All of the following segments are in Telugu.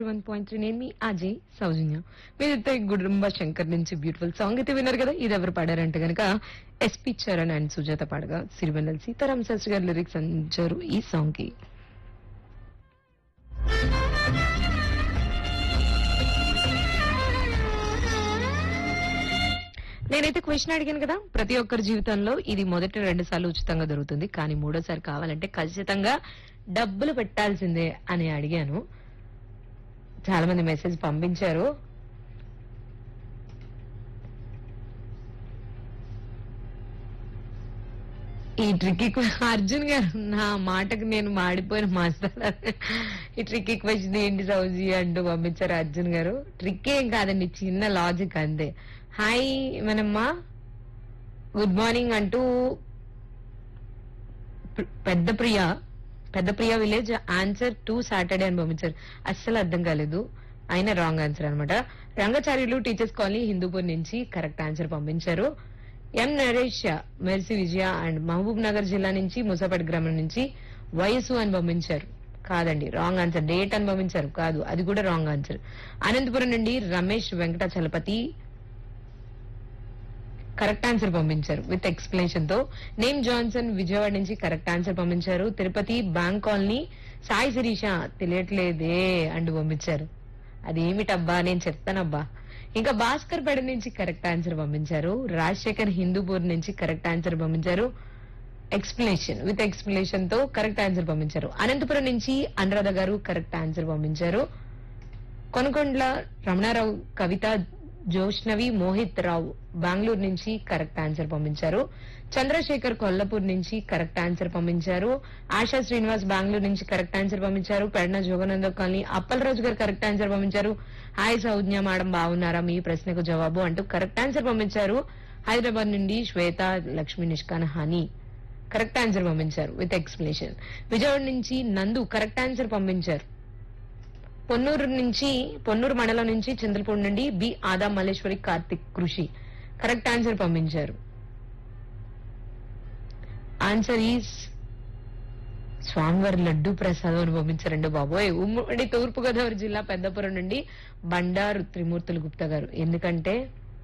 వన్ పాయింట్ త్రీ నేను మీ అజయ్ సౌజన్య మీరైతే గుడుంబ శంకర్ నుంచి బ్యూటిఫుల్ సాంగ్ అయితే విన్నారు కదా ఇది ఎవరు పాడారంటే గనక ఎస్పి చరణ్ అండ్ సుజాత పాడగా సిరివెన్నెల సీతారాం శాస్త్రి గారు లిరిక్స్ అందించారు ఈ సాంగ్ కి నేనైతే క్వశ్చన్ అడిగాను కదా ప్రతి ఒక్కరి జీవితంలో ఇది మొదటి రెండు సార్లు ఉచితంగా దొరుకుతుంది కానీ మూడోసారి కావాలంటే ఖచ్చితంగా డబ్బులు పెట్టాల్సిందే అని అడిగాను చాలా మంది మెసేజ్ పంపించారు ఈ ట్రిక్కీ అర్జున్ గారు నా మాటకు నేను మాడిపోయిన మాస్టర్ ఈ ట్రిక్కీ క్వశ్చన్ ఏంటి సౌజీ అంటూ పంపించారు అర్జున్ గారు ట్రిక్ ఏం కాదండి చిన్న లాజిక్ అంతే హాయ్ మనమ్మా గుడ్ మార్నింగ్ అంటూ ప్ర- పెద్ద ప్రియ పెద్ద Priya village answer to Saturday అని పంపించారు అస్సలు అర్థం కాలేదు అయినా రాంగ్ ఆన్సర్ అన్నమాట రంగచార్యులు టీచర్స్ కాలనీ హిందూపూర్ నుంచి కరెక్ట్ ఆన్సర్ పంపించారు M Naresh Mercy Vijaya and Mahbubnagar జిల్లా నుంచి ముసాపేట్ గ్రామం నుంచి వయసు అని పంపించారు కాదండి రాంగ్ ఆన్సర్ డేట్ అని పంపించారు కాదు అది కూడా రాంగ్ ఆన్సర్ అనంతపురం నుండి రమేష్ వెంకట చలపతి కరెక్ట్ ఆన్సర్ పంపించారు విత్ ఎక్స్ప్లెనేషన్ తో నేమ్ జాన్సన్ విజయవాడ నుంచి కరెక్ట్ ఆన్సర్ పంపించారు తిరుపతి బ్యాంక్ కాలనీ సాయి శిరీష తెలియట్లేదే అంటూ పంపించారు అదేమిటబ్బా నేను చెప్తానబ్బా ఇంకా భాస్కర్ పేడ నుంచి కరెక్ట్ ఆన్సర్ పంపించారు రాజశేఖర్ హిందూపూర్ నుంచి కరెక్ట్ ఆన్సర్ పంపించారు ఎక్స్ప్లెనేషన్ విత్ ఎక్స్ప్లెనేషన్ తో కరెక్ట్ ఆన్సర్ పంపించారు అనంతపురం నుంచి అనురాధ గారు కరెక్ట్ ఆన్సర్ పంపించారు కొనకొండ్ల రమణారావు కవిత జోష్నవి మోహిత్ రావు బెంగళూరు నుంచి కరెక్ట్ ఆన్సర్ పంపించారు చంద్రశేఖర్ కొల్లాపూర్ నుంచి కరెక్ట్ ఆన్సర్ పంపించారు ఆశా శ్రీనివాస్ బెంగళూరు నుంచి కరెక్ట్ ఆన్సర్ పంపించారు Pedana జోగనంద colony Appalaraju garu correct answer పంపించారు హాయ్ సౌజ్ఞ మేడం బాగున్నారా మీ ప్రశ్నకు జవాబు అంటూ కరెక్ట్ ఆన్సర్ పంపించారు హైదరాబాద్ నుండి Swetha Lakshmi Nishkan Honey correct answer పంపించారు విత్ ఎక్స్ప్లెనేషన్ విజయవాడ నుంచి నందు కరెక్ట్ ఆన్సర్ పంపించారు పొన్నూరు నుంచి పొన్నూరు మండలం నుంచి చంద్రపూడి నుండి బి ఆదా మల్లేశ్వరి కార్తిక్ కృషి కరెక్ట్ ఆన్సర్ పంపించారు ఆన్సర్ ఈస్ స్వామివారి లడ్డు ప్రసాదం అని పంపించారండి బాబోయ్ ఉమ్మడి తూర్పు గోదావరి జిల్లా పెద్దపురం నుండి బండారు త్రిమూర్తులు గుప్తా గారు ఎందుకంటే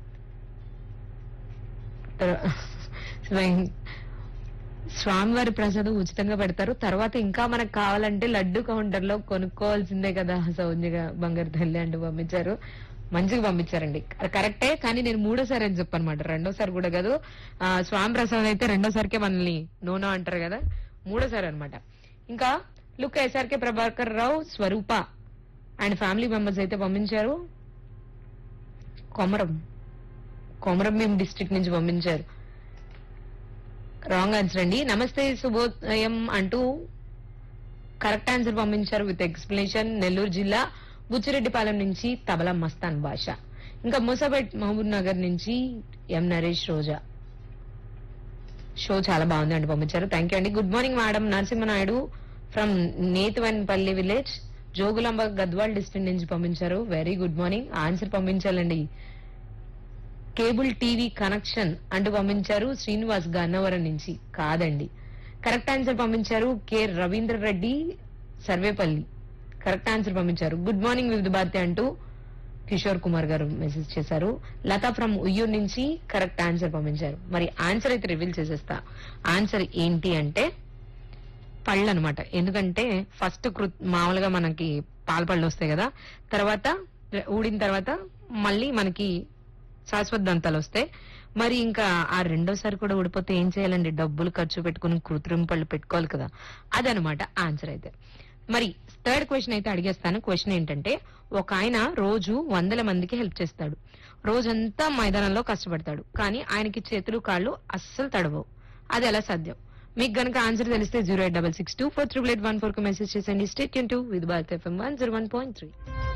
తర్- స్వయం- స్వామివారి ప్రసాదం ఉచితంగా పెడతారు తర్వాత ఇంకా మనకు కావాలంటే లడ్డు కౌంటర్ లో కొనుక్కోవాల్సిందే కదా సౌజ్ఞగా బంగారు తల్లి అంటూ పంపించారు మంచిగా పంపించారండి అది కరెక్టే కానీ నేను మూడోసారి అని చెప్పనమాట రెండోసారి కూడా కాదు ఆ, స్వామి ప్రసాదం అయితే రెండోసారికే మనల్ని నూనె అంటారు కదా మూడోసారి అన్నమాట ఇంకా look SRK Prabhakar Rao Swarupa and family members అయితే పంపించారు కొమరం కొమరం భీం డిస్ట్రిక్ట్ నుంచి పంపించారు రాంగ్ ఆన్సర్ అండి నమస్తే శుభోదయం అంటూ కరెక్ట్ ఆన్సర్ పంపించారు విత్ ఎక్స్ప్లెనేషన్ నెల్లూరు జిల్లా బుచ్చిరెడ్డిపాలెం నుంచి తబలా మస్తాన్ భాష ఇంకా ముసాబెట్ మహబూబ్ నగర్ నుంచి ఎం నరేష్ రోజా షో చాలా బాగుంది అండి పంపించారు థ్యాంక్ యూ అండి గుడ్ మార్నింగ్ మేడం Narasimhanaidu from Nethivanpalli village Jogulamba Gadwal district నుంచి పంపించారు వెరీ గుడ్ మార్నింగ్ ఆన్సర్ పంపించాలండి కేబుల్ టీవీ కనెక్షన్ అంటూ పంపించారు శ్రీనివాస్ గన్నవరం నుంచి కాదండి కరెక్ట్ ఆన్సర్ పంపించారు K Ravindra Reddy Sarvepalli correct answer పంపించారు గుడ్ మార్నింగ్ వివిధ భారతి అంటూ కిషోర్ కుమార్ గారు మెసేజ్ చేశారు లతా ఫ్రమ్ ఉయ్యూర్ నుంచి కరెక్ట్ ఆన్సర్ పంపించారు మరి ఆన్సర్ అయితే రివీల్ చేసేస్తా ఆన్సర్ ఏంటి అంటే పళ్ళు అనమాట ఎందుకంటే ఫస్ట్ కృ మామూలుగా మనకి పాల పళ్ళు వస్తాయి కదా తర్వాత ఊడిన తర్వాత మళ్ళీ మనకి శాశ్వత దంతాలు వస్తాయి మరి ఇంకా ఆ రెండోసారి కూడా ఊడిపోతే ఏం చేయాలండి డబ్బులు ఖర్చు పెట్టుకుని కృత్రిమ పళ్ళు పెట్టుకోవాలి కదా అదనమాట ఆన్సర్ అయితే మరి థర్డ్ క్వశ్చన్ అయితే అడిగేస్తాను క్వశ్చన్ ఏంటంటే ఒక ఆయన రోజు వందల మందికి హెల్ప్ చేస్తాడు రోజంతా మైదానంలో కష్టపడతాడు కానీ ఆయనకి చేతులు కాళ్ళు అస్సలు తడవవు అది ఎలా సాధ్యం మీకు గనక ఆన్సర్ తెలిస్తే zero eight double six two four triple eight one four కు మెసేజ్ చేసండి స్టేట్ టు with Bharat FM one zero one point three